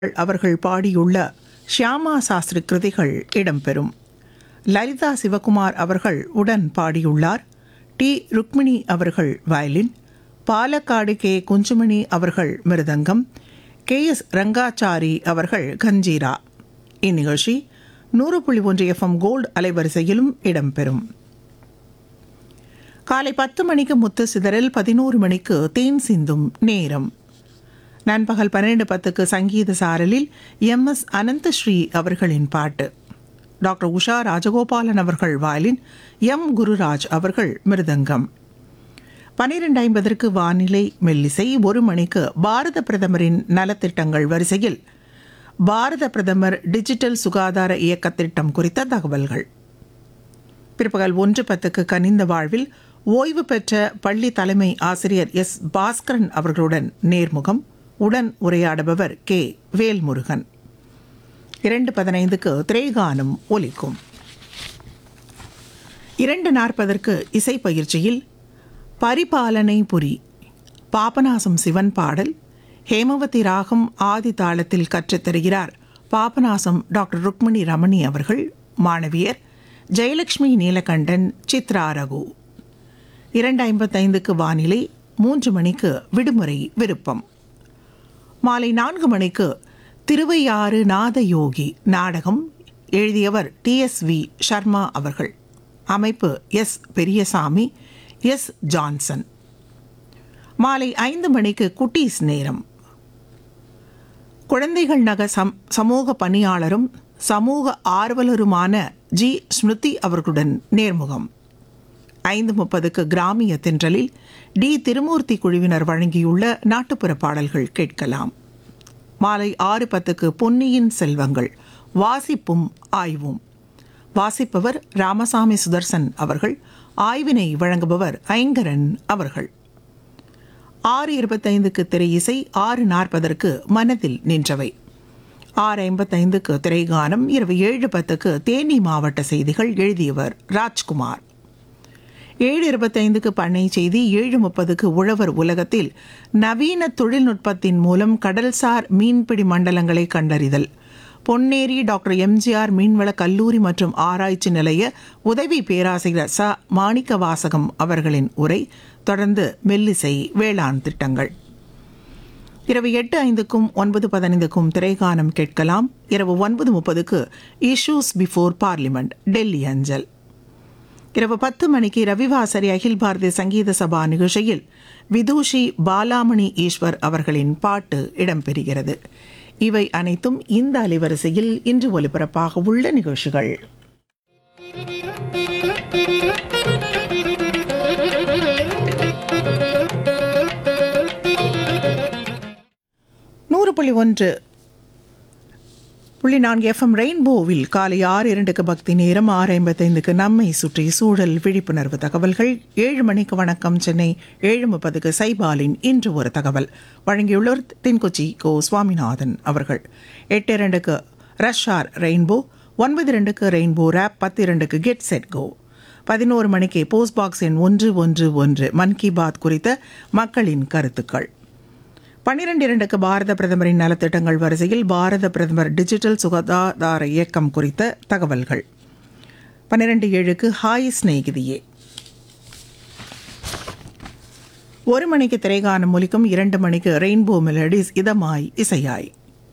அவர்கள் பாடியுள்ள ஷியாமா சாஸ்திரி கிருதிகள் இடம்பெறும் லலிதா சிவகுமார் அவர்கள் உடன் பாடியுள்ளார் டி ருக்மிணி அவர்கள் வயலின் பாலக்காடு கே குஞ்சுமணி அவர்கள் மிருதங்கம் கே எஸ் ரங்காச்சாரி அவர்கள் கஞ்சீரா இந்நிகழ்ச்சி நூறு புள்ளி ஒன்று எஃப்எம் கோல்டு அலைவரிசையிலும் இடம்பெறும் காலை பத்து மணிக்கு முத்து சிதறல் பதினோரு மணிக்கு தேன் சிந்தும் நேரம் நண்பகல் பன்னிரண்டு பத்துக்கு சங்கீத சாரலில் எம் எஸ் அனந்தஸ்ரீ அவர்களின் பாட்டு டாக்டர் உஷா ராஜகோபாலன் அவர்கள் வாயிலின் எம் குருராஜ் அவர்கள் மிருதங்கம் பனிரெண்டு ஐம்பதற்கு வானிலை மெல்லிசை ஒரு மணிக்கு பாரத பிரதமரின் நலத்திட்டங்கள் வரிசையில் பாரத பிரதமர் டிஜிட்டல் சுகாதார இயக்கத் திட்டம் குறித்த தகவல்கள் பிற்பகல் ஒன்று பத்துக்கு கனிந்த வாழ்வில் ஓய்வு பெற்ற பள்ளி தலைமை ஆசிரியர் எஸ் பாஸ்கரன் அவர்களுடன் நேர்முகம் உடன் உரையாடுபவர் கே வேல்முருகன் இரண்டு பதினைந்துக்கு திரைகானம் ஒலிக்கும் இரண்டு நாற்பதற்கு இசை பயிற்சியில் பரிபாலனை புரி பாபநாசம் சிவன் பாடல் ஹேமவதி ராகம் ஆதி தாளத்தில் கற்றுத்தருகிறார் பாபநாசம் டாக்டர் ருக்மணி ரமணி அவர்கள் மாணவியர் ஜெயலட்சுமி நீலகண்டன் சித்ரா ரகு இரண்டு ஐம்பத்தைந்துக்கு வானிலை மூன்று மணிக்கு விடுமுறை விருப்பம் மாலை நான்கு மணிக்கு திருவையாறு நாதயோகி நாடகம் எழுதியவர் டி எஸ் வி சர்மா அவர்கள் அமைப்பு எஸ் பெரியசாமி எஸ் ஜான்சன் மாலை ஐந்து மணிக்கு குட்டீஸ் நேரம் குழந்தைகள் நக சம் சமூக பணியாளரும் சமூக ஆர்வலருமான ஜி ஸ்மிருதி அவர்களுடன் நேர்முகம் ஐந்து முப்பதுக்கு கிராமிய தென்றலில் டி திருமூர்த்தி குழுவினர் வழங்கியுள்ள நாட்டுப்புற பாடல்கள் கேட்கலாம் மாலை ஆறு பத்துக்கு பொன்னியின் செல்வங்கள் வாசிப்பும் ஆய்வும் வாசிப்பவர் ராமசாமி சுதர்சன் அவர்கள் ஆய்வினை வழங்குபவர் ஐங்கரன் அவர்கள் ஆறு இருபத்தைந்துக்கு திரை இசை ஆறு நாற்பதற்கு மனதில் நின்றவை ஆறு ஐம்பத்தைந்துக்கு திரைகானம் இரவு ஏழு பத்துக்கு தேனி மாவட்ட செய்திகள் எழுதியவர் ராஜ்குமார் ஏழு இருபத்தைந்துக்கு பண்ணை செய்தி ஏழு முப்பதுக்கு உழவர் உலகத்தில் நவீன தொழில்நுட்பத்தின் மூலம் கடல்சார் மீன்பிடி மண்டலங்களை கண்டறிதல் பொன்னேரி டாக்டர் எம்ஜிஆர் மீன்வள கல்லூரி மற்றும் ஆராய்ச்சி நிலைய உதவி பேராசிரியர் ச மாணிக்க வாசகம் அவர்களின் உரை தொடர்ந்து மெல்லிசை வேளாண் திட்டங்கள் இரவு எட்டு ஐந்துக்கும் ஒன்பது பதினைந்துக்கும் திரைகானம் கேட்கலாம் இரவு ஒன்பது முப்பதுக்கு இஷ்யூஸ் பிஃபோர் பார்லிமெண்ட் டெல்லி அஞ்சல் இரவு பத்து மணிக்கு ரவிவாசரி அகில் பாரதிய சங்கீத சபா நிகழ்ச்சியில் விதூஷி பாலாமணி ஈஸ்வர் அவர்களின் பாட்டு இடம்பெறுகிறது இவை அனைத்தும் இந்த அலைவரிசையில் இன்று ஒலிபரப்பாக உள்ள நிகழ்ச்சிகள் நூறு புள்ளி ஒன்று புள்ளி நான்கு எஃப்எம் ரெயின்போவில் காலை ஆறு இரண்டுக்கு பக்தி நேரம் ஆறு ஐம்பத்தைந்துக்கு நம்மை சுற்றி சூழல் விழிப்புணர்வு தகவல்கள் ஏழு மணிக்கு வணக்கம் சென்னை ஏழு முப்பதுக்கு சைபாலின் இன்று ஒரு தகவல் வழங்கியுள்ளவர் தென்கொச்சி கோ சுவாமிநாதன் அவர்கள் எட்டு இரண்டுக்கு ரஷ்ஆர் ரெயின்போ ஒன்பது இரண்டுக்கு ரெயின்போ ரேப் பத்து இரண்டுக்கு கெட் செட் கோ பதினோரு மணிக்கு போஸ்ட் பாக்ஸ் எண் ஒன்று ஒன்று ஒன்று மன் கி பாத் குறித்த மக்களின் கருத்துக்கள் பன்னிரண்டு இரண்டுக்கு பாரத பிரதமரின் நலத்திட்டங்கள் வரிசையில் பாரத பிரதமர் டிஜிட்டல் சுகாதார இயக்கம் குறித்த தகவல்கள் பன்னிரண்டு ஏழுக்கு ஹாய் ஸ்நேகிதியே ஒரு மணிக்கு திரைகானம் ஒலிக்கும் இரண்டு மணிக்கு ரெயின்போ மெலடிஸ் இதமாய் இசையாய்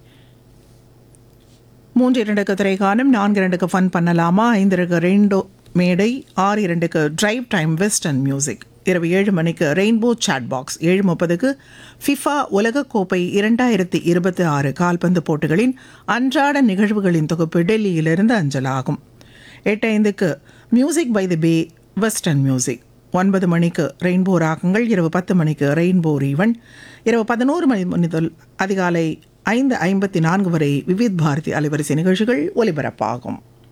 மூன்று இரண்டுக்கு திரைகானம் நான்கு இரண்டுக்கு ஃபன் பண்ணலாமா ஐந்து இரண்டு ரெயின்போ மேடை ஆறு இரண்டுக்கு டிரைவ் டைம் வெஸ்டர்ன் மியூசிக் இரவு ஏழு மணிக்கு ரெயின்போ சாட் பாக்ஸ் ஏழு முப்பதுக்கு ஃபிஃபா உலகக்கோப்பை இரண்டாயிரத்தி இருபத்தி ஆறு கால்பந்து போட்டிகளின் அன்றாட நிகழ்வுகளின் தொகுப்பு டெல்லியிலிருந்து அஞ்சலாகும் எட்டு ஐந்துக்கு music by the bay western music ஒன்பது மணிக்கு ரெயின்போ ராகங்கள் இரவு பத்து மணிக்கு ரெயின்போ ரீவன் இரவு பதினோரு மணி முதல் அதிகாலை ஐந்து ஐம்பத்தி நான்கு வரை விவித் பாரதி அலைவரிசை நிகழ்ச்சிகள் ஒலிபரப்பாகும்